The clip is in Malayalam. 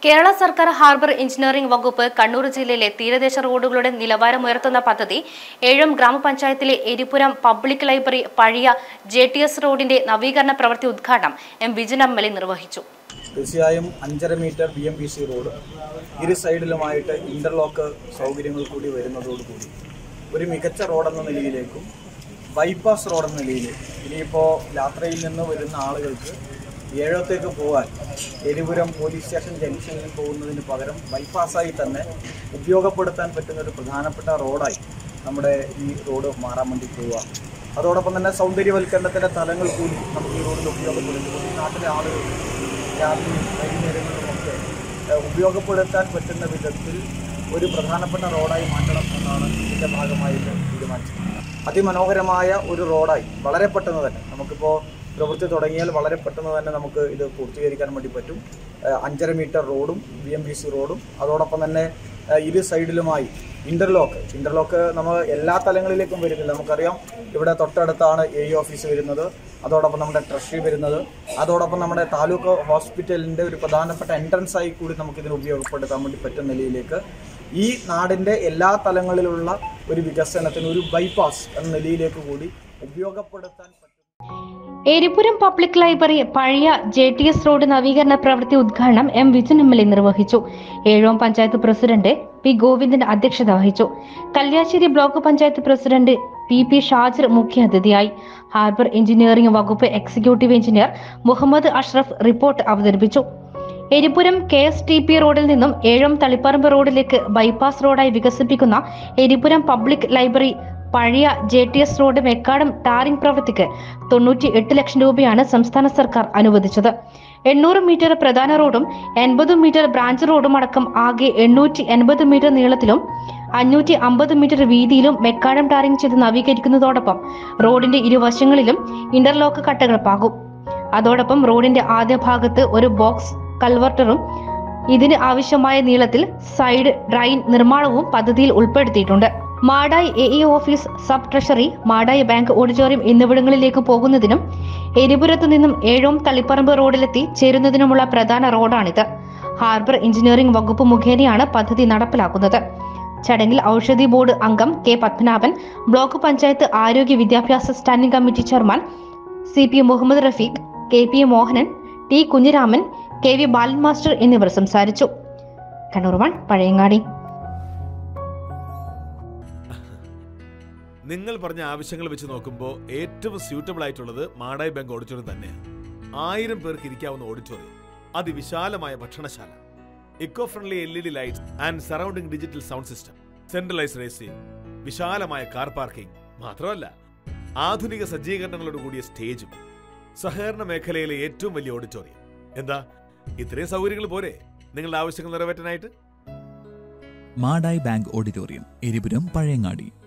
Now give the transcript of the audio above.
കേരള സർക്കാർ ഹാർബർ എഞ്ചിനീയറിംഗ് വകുപ്പ് കണ്ണൂർ ജില്ലയിലെ തീരദേശ റോഡുകളുടെ നിലവാരമുയർത്തുന്ന പദ്ധതി ഏഴും ഗ്രാമപഞ്ചായത്തിലെ എരിപുരം പബ്ലിക് ലൈബ്രറി പഴയ ജെ ടി എസ് റോഡിന്റെ നവീകരണ പ്രവൃത്തി ഉദ്ഘാടനം M Vijin M L A നിർവഹിച്ചു തീർച്ചയായും അഞ്ചര metre B M B C road ഇരു സൈഡിലുമായിട്ട് ഇന്റർലോക്ക് സൗകര്യങ്ങൾ കൂടി വരുന്നതോടുകൂടി ഒരു മികച്ച റോഡെന്ന നിലയിലേക്കും ബൈപ്പാസ് റോഡെന്ന നിലയിലേക്ക് ഇനിയിപ്പോൾ യാത്രയിൽ നിന്ന് വരുന്ന ആളുകൾക്ക് ഏഴത്തേക്ക് പോകാൻ എരിപുരം പോലീസ് സ്റ്റേഷൻ ജംഗ്ഷനിൽ പോകുന്നതിന് പകരം ബൈപ്പാസായി തന്നെ ഉപയോഗപ്പെടുത്താൻ പറ്റുന്ന ഒരു പ്രധാനപ്പെട്ട റോഡായി നമ്മുടെ ഈ റോഡ് മാറാൻ വേണ്ടി പോവുക അതോടൊപ്പം തന്നെ സൗന്ദര്യവൽക്കരണത്തിൻ്റെ തലങ്ങൾ കൂടി നമുക്ക് ഈ റോഡിൽ ഉപയോഗപ്പെടുത്തുമ്പോൾ ഈ നാട്ടിലെ ആളുകൾ രാത്രി വൈകുന്നേരങ്ങളിലുമൊക്കെ ഏഹ്, ഉപയോഗപ്പെടുത്താൻ പറ്റുന്ന വിധത്തിൽ ഒരു പ്രധാനപ്പെട്ട റോഡായി മാറ്റണം എന്നാണ് ഇതിൻ്റെ ഭാഗമായിട്ട് തീരുമാനിച്ചത് അതിമനോഹരമായ ഒരു റോഡായി വളരെ പെട്ടെന്ന് തന്നെ നമുക്കിപ്പോൾ പ്രവൃത്തി തുടങ്ങിയാൽ വളരെ പെട്ടെന്ന് തന്നെ നമുക്ക് ഇത് പൂർത്തീകരിക്കാൻ വേണ്ടി പറ്റും ഏഹ്, അഞ്ചര മീറ്റർ റോഡും ബി എം ബി സി റോഡും അതോടൊപ്പം തന്നെ ഏഹ്, ഇരു സൈഡിലുമായി ഇന്റർലോക്ക് ഇന്റർലോക്ക് നമ്മൾ എല്ലാ തലങ്ങളിലേക്കും വരുന്നില്ല നമുക്കറിയാം ഇവിടെ തൊട്ടടുത്താണ് എ ഇ ഓഫീസ് വരുന്നത് അതോടൊപ്പം നമ്മുടെ ട്രഷറി വരുന്നത് അതോടൊപ്പം നമ്മുടെ താലൂക്ക് ഹോസ്പിറ്റലിന്റെ ഒരു പ്രധാനപ്പെട്ട എൻട്രൻസ് ആയി കൂടി നമുക്ക് ഇതിന് ഉപയോഗപ്പെടുത്താൻ വേണ്ടി പറ്റുന്ന നിലയിലേക്ക് ഈ നാടിന്റെ എല്ലാ തലങ്ങളിലുള്ള ഒരു വികസനത്തിന് ഒരു ബൈപ്പാസ് എന്ന നിലയിലേക്ക് കൂടി ഉപയോഗപ്പെടുത്താൻ പറ്റും എരിപുരം പബ്ലിക് ലൈബ്രറി പഴയ ജെ ടി എസ് റോഡ് നവീകരണ പ്രവൃത്തി ഉദ്ഘാടനം M Vijin M L A നിർവഹിച്ചു ഏഴോം പഞ്ചായത്ത് പ്രസിഡന്റ് പി ഗോവിന്ദൻ അധ്യക്ഷത വഹിച്ചു Kalliasseri block panchayat president P P Shajir മുഖ്യാതിഥിയായി ഹാർബർ എഞ്ചിനീയറിംഗ് വകുപ്പ് executive engineer Muhammad Ashraf report അവതരിപ്പിച്ചു Eripuram K S T P റോഡിൽ നിന്നും ഏഴോം തളിപ്പറമ്പ് റോഡിലേക്ക് ബൈപ്പാസ് റോഡായി വികസിപ്പിക്കുന്ന എരിപുരം പബ്ലിക് ലൈബ്രറി പഴയ J T S road macadam tarring പ്രവൃത്തിക്ക് തൊണ്ണൂറ്റി എട്ട് ലക്ഷം രൂപയാണ് സംസ്ഥാന സർക്കാർ അനുവദിച്ചത് എണ്ണൂറ് മീറ്റർ പ്രധാന റോഡും എൺപത് മീറ്റർ ബ്രാഞ്ച് റോഡും അടക്കം ആകെ എണ്ണൂറ്റി എൺപത് മീറ്റർ നീളത്തിലും അഞ്ഞൂറ്റി അമ്പത് മീറ്റർ വീതിയിലും മെക്കാടം ടാറിംഗ് ചെയ്ത് നവീകരിക്കുന്നതോടൊപ്പം റോഡിന്റെ ഇരുവശങ്ങളിലും ഇന്റർലോക്ക് കട്ടകൾ പാകും അതോടൊപ്പം റോഡിന്റെ ആദ്യ ഭാഗത്ത് ഒരു ബോക്സ് കൾവർട്ടറും ഇതിന് ആവശ്യമായ നീളത്തിൽ സൈഡ് ഡ്രൈൻ നിർമ്മാണവും പദ്ധതിയിൽ ഉൾപ്പെടുത്തിയിട്ടുണ്ട് Madayi A E office sub treasury Madayi bank auditorium എന്നിവിടങ്ങളിലേക്ക് പോകുന്നതിനും എരിപുരത്തു നിന്നും ഏഴോം തളിപ്പറമ്പ് റോഡിലെത്തി ചേരുന്നതിനുമുള്ള പ്രധാന റോഡാണിത് ഹാർബർ എഞ്ചിനീയറിംഗ് വകുപ്പ് മുഖേനയാണ് പദ്ധതി നടപ്പിലാക്കുന്നത് ചടങ്ങിൽ ഔഷധി ബോർഡ് അംഗം കെ പത്മനാഭൻ ബ്ലോക്ക് പഞ്ചായത്ത് ആരോഗ്യ വിദ്യാഭ്യാസ standing committee chairman C P Muhammad Rafeeq K P Mohanan T Kunhiraman K V Balan master എന്നിവർ സംസാരിച്ചു കണ്ണൂർ വൺ പഴയങ്ങാടി നിങ്ങൾ പറഞ്ഞ ആവശ്യങ്ങൾ വെച്ച് നോക്കുമ്പോൾ ഏറ്റവും സ്യൂട്ടബിൾ ആയിട്ടുള്ളത് മാടായി ബാങ്ക് ഓഡിറ്റോറിയം തന്നെയാണ് ആയിരം പേർക്ക് ഇരിക്കാവുന്ന ഓഡിറ്റോറിയം അതിവിശാലമായ ഭക്ഷണശാല eco friendly L E D lights and surrounding digital sound system centralised racing വിശാലമായ കാർ പാർക്കിംഗ് മാത്രമല്ല ആധുനിക സജ്ജീകരണങ്ങളോട് കൂടിയ സ്റ്റേജും സഹകരണ മേഖലയിലെ ഏറ്റവും വലിയ ഓഡിറ്റോറിയം എന്താ ഇത്രയും സൗകര്യങ്ങൾ പോരെ നിങ്ങളുടെ ആവശ്യങ്ങൾ നിറവേറ്റാനായിട്ട് മാടായി ബാങ്ക് ഓഡിറ്റോറിയം എരിപുരം പഴയങ്ങാടി